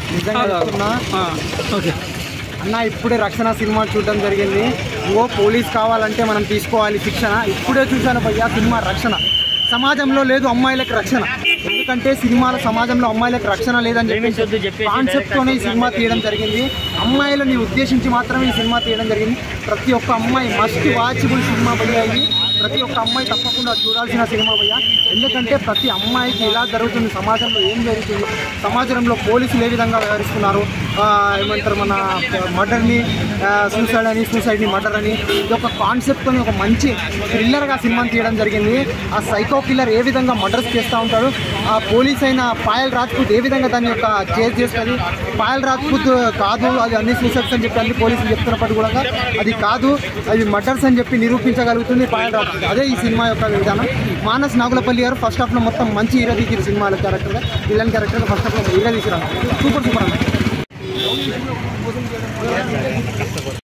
నిజంగా చెప్తున్నా ఆ, ఓకే అన్న ఇప్పుడే రక్షణ సినిమా చూడడం జరిగింది ఇంకో పోలీస్ కావాలంటే మనం తీసుకోవాలి శిక్షణ ఇప్పుడే చూశాను భయ్యా సినిమా రక్షణ సమాజంలో లేదు అమ్మాయిలకు రక్షణ ఎందుకంటే సినిమాల సమాజంలో అమ్మాయిలకు రక్షణ లేదని చెప్పి కాన్సెప్ట్ తోనే ఈ సినిమా తీయడం జరిగింది అమ్మాయిలని ఉద్దేశించి మాత్రమే ఈ సినిమా తీయడం జరిగింది ప్రతి ఒక్క అమ్మాయి మస్ట్ వాచబుల్ సినిమా భయ్యా ఇది ప్రతి ఒక్క అమ్మాయి తప్పకుండా చూడాల్సిన సినిమా భయ్యా ఎందుకంటే ప్రతి అమ్మాయికి ఎలా జరుగుతుంది సమాజంలో ఏం జరుగుతుంది సమాజంలో పోలీసులు ఏ విధంగా వ్యవహరిస్తున్నారు ఆ, ఏమంటారు మన మర్డర్ని సూసైడ్ అని సూసైడ్ని మర్డర్ అని ఇది ఒక కాన్సెప్ట్తో ఒక మంచి థ్రిల్లర్గా సినిమాని తీయడం జరిగింది ఆ సైకో కిల్లర్ ఏ విధంగా మర్డర్స్ చేస్తూ ఉంటాడు ఆ పోలీస్ అయిన పాయల్ రాజ్పూత్ ఏ విధంగా దాన్ని యొక్క చేజ్ చేస్తుంది పాయల్ రాజ్పూత్ కాదు అది అన్ని సూసైడ్స్ అని చెప్పి అన్ని పోలీసులు చెప్తున్నప్పటికీ కూడా అది కాదు అది మర్డర్స్ అని చెప్పి నిరూపించగలుగుతుంది పాయల్ రాజ్పూత్ అదే ఈ సినిమా యొక్క విధానం మానస్ నాగులపల్లి గారు ఫస్ట్ హాఫ్లో మొత్తం మంచి హీరో తీసిరు సినిమాలో క్యారెక్టర్గా విలన్ క్యారెక్టర్ ఫస్ట్ హాఫ్లో హీరో తీసిరు సూపర్ సూపర్ అన్న